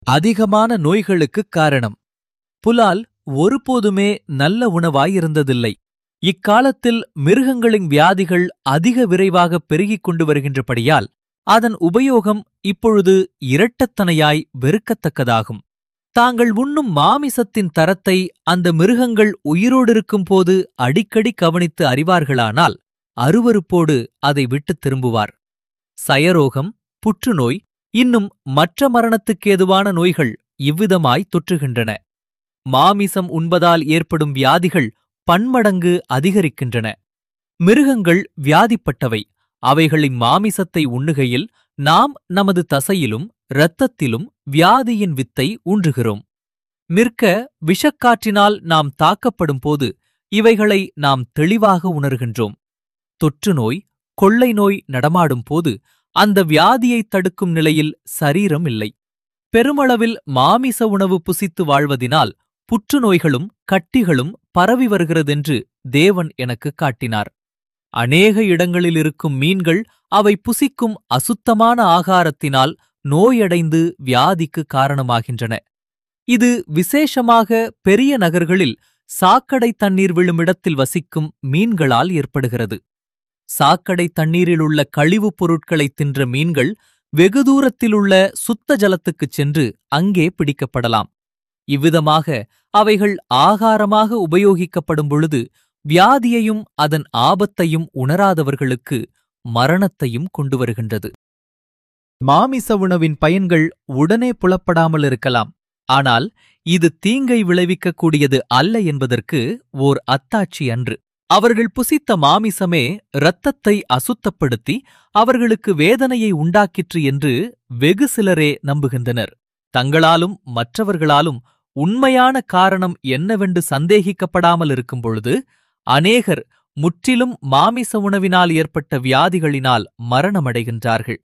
அதிகமான நோய்களுக்குக் காரணம் புலால் ஒருபோதுமே நல்ல உணவாயிருந்ததில்லை இக்காலத்தில் மிருகங்களின் வியாதிகள் அதிக விரைவாக பெருகிக் கொண்டு வருகின்றபடியால் அதன் உபயோகம் இப்பொழுது இரட்டத்தனையாய் வெறுக்கத்தக்கதாகும் தாங்கள் உண்ணும் மாமிசத்தின் தரத்தை அந்த மிருகங்கள் உயிரோடிருக்கும் போது அடிக்கடி கவனித்து அறிவார்களானால் அருவருப்போடு அதை விட்டுத் திரும்புவார் சயரோகம் புற்றுநோய் இன்னும் மற்ற மரணத்துக்கேதுவான நோய்கள் இவ்விதமாய் தொற்றுகின்றன மாமிசம் உண்பதால் ஏற்படும் வியாதிகள் பன்மடங்கு அதிகரிக்கின்றன மிருகங்கள் வியாதிப்பட்டவை அவைகளின் மாமிசத்தை உண்ணுகையில் நாம் நமது தசையிலும் இரத்தத்திலும் வியாதியின் வித்தை ஊன்றுகிறோம் நிற்க விஷக்காற்றினால் நாம் தாக்கப்படும் போது இவைகளை நாம் தெளிவாக உணர்கின்றோம் தொற்று நோய் கொள்ளை நோய் நடமாடும் போது அந்த வியாதியைத் தடுக்கும் நிலையில் சரீரம் இல்லை பெருமளவில் மாமிச உணவு புசித்து வாழ்வதினால் புற்றுநோய்களும் கட்டிகளும் பரவி வருகிறதென்று தேவன் எனக்கு காட்டினார் அநேக இடங்களில் இருக்கும் மீன்கள் அவை புசிக்கும் அசுத்தமான ஆகாரத்தினால் நோயடைந்து வியாதிக்கு காரணமாகின்றன இது விசேஷமாக பெரிய நகர்களில் சாக்கடை தண்ணீர் விழுமிடத்தில் வசிக்கும் மீன்களால் ஏற்படுகிறது சாக்கடை தண்ணீரில் உள்ள கழிவுப் பொருட்களை தின்ற மீன்கள் வெகு தூரத்திலுள்ள சுத்த ஜலத்துக்குச் சென்று அங்கே பிடிக்கப்படலாம் இவ்விதமாக அவைகள் ஆகாரமாக உபயோகிக்கப்படும் பொழுது வியாதியையும் அதன் ஆபத்தையும் உணராதவர்களுக்கு மரணத்தையும் கொண்டு வருகின்றது மாமிச உணவின் பயன்கள் உடனே புலப்படாமல் இருக்கலாம் ஆனால் இது தீங்கை விளைவிக்கக்கூடியது அல்ல என்பதற்கு ஓர் அத்தாட்சி அன்று அவர்கள் புசித்த மாமிசமே இரத்தத்தை அசுத்தப்படுத்தி அவர்களுக்கு வேதனையை உண்டாக்கிற்று என்று வெகு சிலரே நம்புகின்றனர் தங்களாலும் மற்றவர்களாலும் உண்மையான காரணம் என்னவென்று சந்தேகிக்கப்படாமல் இருக்கும் பொழுது அநேகர் முற்றிலும் மாமிச உணவினால் ஏற்பட்ட வியாதிகளினால் மரணமடைகின்றார்கள்